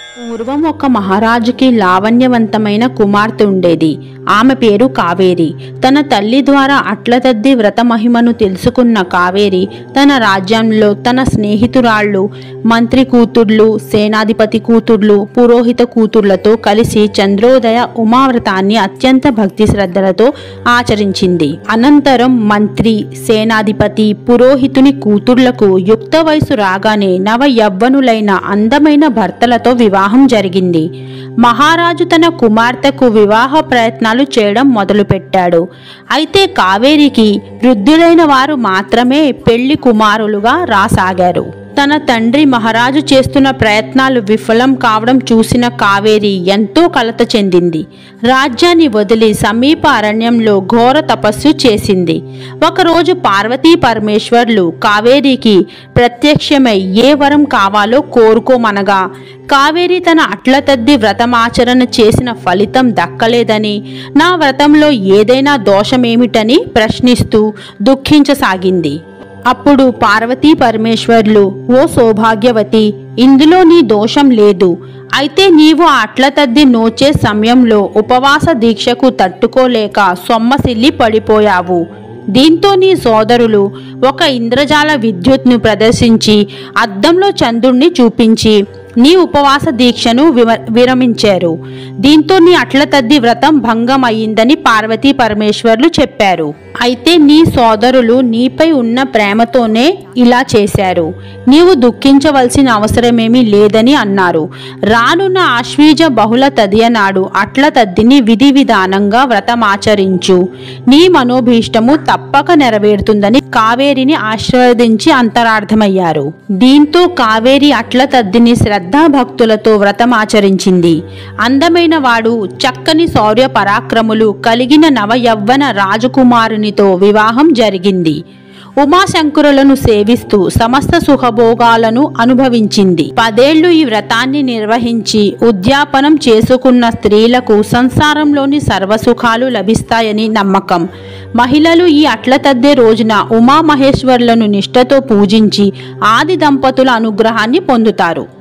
పూర్వం ఒక మహారాజుకి లావణ్యవంతమైన కుమార్తె ఉండేది ఆమె పేరు కావేరి తన తల్లి ద్వారా అట్లతద్ది వ్రత మహిమను తెలుసుకున్న కావేరి తన రాజ్యంలో తన స్నేహితురాళ్ళు మంత్రి కూతుర్లు సేనాధిపతి కూతుర్లు పురోహిత కూతుర్లతో కలిసి చంద్రోదయ ఉమావ్రతాన్ని అత్యంత భక్తి శ్రద్ధలతో ఆచరించింది అనంతరం మంత్రి సేనాధిపతి పురోహితుని కూతుర్లకు యుక్త వయసు రాగానే నవ యవ్వనులైన అందమైన భర్తలతో వివాహం జరిగింది మహారాజు తన కుమార్తెకు వివాహ ప్రయత్నాలు చేయడం మొదలుపెట్టాడు అయితే కావేరికి వృద్ధులైన వారు మాత్రమే పెళ్లి కుమారులుగా రాసాగారు తన తండ్రి మహారాజు చేస్తున్న ప్రయత్నాలు విఫలం కావడం చూసిన కావేరి ఎంతో కలత చెందింది రాజ్యాన్ని వదిలి సమీప అరణ్యంలో ఘోర తపస్సు చేసింది ఒకరోజు పార్వతీ పరమేశ్వర్లు కావేరికి ప్రత్యక్షమై ఏ వరం కావాలో కోరుకోమనగా కావేరి తన అట్లతద్ది వ్రతమాచరణ చేసిన ఫలితం దక్కలేదని నా వ్రతంలో ఏదైనా దోషమేమిటని ప్రశ్నిస్తూ దుఃఖించసాగింది అప్పుడు పార్వతీ పరమేశ్వర్లు ఓ సౌభాగ్యవతి ఇందులో నీ దోషం లేదు అయితే నీవు ఆ అట్లతద్ది నోచే సమయంలో ఉపవాస దీక్షకు తట్టుకోలేక సొమ్మసిల్లి పడిపోయావు దీంతో నీ సోదరులు ఒక ఇంద్రజాల విద్యుత్ను ప్రదర్శించి అద్దంలో చంద్రుణ్ణి చూపించి నీ ఉపవాస దీక్షను వివ- విరమించారు దీంతో నీ అట్లతద్ది వ్రతం భంగం అయ్యిందని పార్వతీ పరమేశ్వర్లు చెప్పారు అయితే నీ సోదరులు నీపై ఉన్న ప్రేమతోనే ఇలా చేశారు నీవు దుఃఖించవలసిన అవసరమేమీ లేదని అన్నారు రానున్న ఆశ్వీజ బహుళ తదియ నాడు అట్ల తద్దిని విధి విధానంగా వ్రతమాచరించు నీ మనోభీష్టము తప్పక నెరవేరుతుందని కావేరిని ఆశీర్వదించి అంతరార్థమయ్యారు దీంతో కావేరి అట్ల తద్దిని శ్రద్ధాభక్తులతో వ్రతమాచరించింది అందమైన వాడు చక్కని శౌర్య పరాక్రములు కలిగిన నవయవ్వన రాజకుమారునితో వివాహం జరిగింది ఉమాశంకరులను సేవిస్తూ సమస్త సుఖభోగాలను అనుభవించింది పదేళ్లు ఈ వ్రతాన్ని నిర్వహించి ఉద్యాపనం చేసుకున్న స్త్రీలకు సంసారంలోని సర్వసుఖాలు లభిస్తాయని నమ్మకం మహిళలు ఈ అట్ల తద్దే రోజున ఉమామహేశ్వర్లను నిష్ఠతో పూజించి ఆది దంపతుల అనుగ్రహాన్ని పొందుతారు